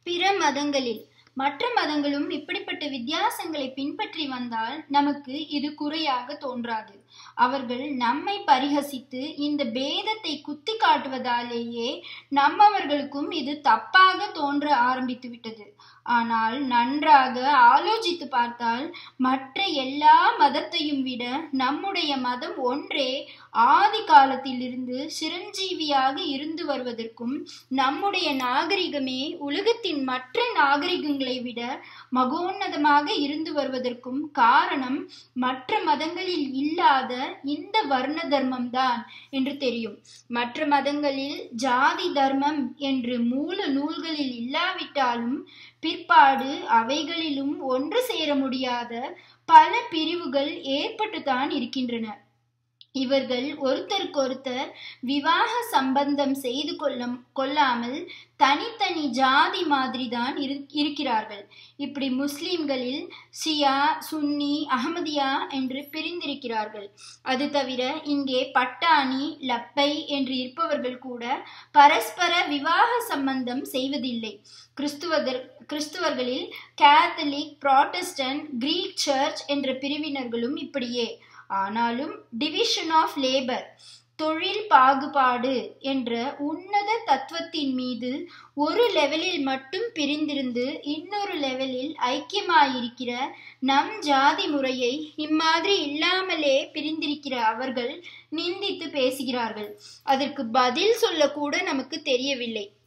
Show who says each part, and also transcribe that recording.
Speaker 1: பிற மதங்களில் மற்ற மதங்களும் இப்படிப்பட்ட வித்தியாசங்களை பின்பற்றி வந்தால் நமக்கு இது குறையாக தோன்றாது அவர்கள் நம்மை பரிகசித்து இந்த பேதத்தை குத்தி காட்டுவதாலேயே நம்மவர்களுக்கும் இது தப்பாக தோன்ற ஆரம்பித்து விட்டது ஆனால் நன்றாக ஆலோசித்து பார்த்தால் மற்ற எல்லா மதத்தையும் விட நம்முடைய மதம் ஒன்றே ஆதி காலத்திலிருந்து சிரஞ்சீவியாக இருந்து வருவதற்கும் நம்முடைய நாகரிகமே உலகத்தின் மற்ற நாகரிகங்களை விட மகோன்னதமாக இருந்து வருவதற்கும் காரணம் மற்ற மதங்களில் இல்லாத இந்த வர்ண தர்மம் தான் என்று தெரியும் மற்ற மதங்களில் ஜாதி தர்மம் என்று மூல நூல்களில் இல்லாவிட்டாலும் பிற்பாடு அவைகளிலும் ஒன்று சேர முடியாத பல பிரிவுகள் ஏற்பட்டுத்தான் இருக்கின்றன இவர்கள் ஒருத்தருக்கொருத்தர் விவாக சம்பந்தம் செய்து கொள்ள கொள்ளாமல் தனித்தனி ஜாதி மாதிரி தான் இரு இருக்கிறார்கள் இப்படி முஸ்லிம்களில் ஷியா சுன்னி அகமதியா என்று பிரிந்திருக்கிறார்கள் அது தவிர இங்கே பட்டாணி லப்பை என்று இருப்பவர்கள் கூட பரஸ்பர விவாக சம்பந்தம் செய்வதில்லை கிறிஸ்துவதர் கிறிஸ்துவர்களில் கேத்தலிக் புராட்டஸ்டன்ட் கிரீக் சர்ச் என்ற பிரிவினர்களும் இப்படியே ஆனாலும் டிவிஷன் ஆஃப் லேபர் தொழில் பாகுபாடு என்ற உன்னத தத்துவத்தின் மீது ஒரு லெவலில் மட்டும் பிரிந்திருந்து இன்னொரு லெவலில் ஐக்கியமாயிருக்கிற நம் ஜாதி முறையை இம்மாதிரி இல்லாமலே பிரிந்திருக்கிற அவர்கள் நிந்தித்து பேசுகிறார்கள் அதற்கு பதில் சொல்லக்கூட நமக்கு தெரியவில்லை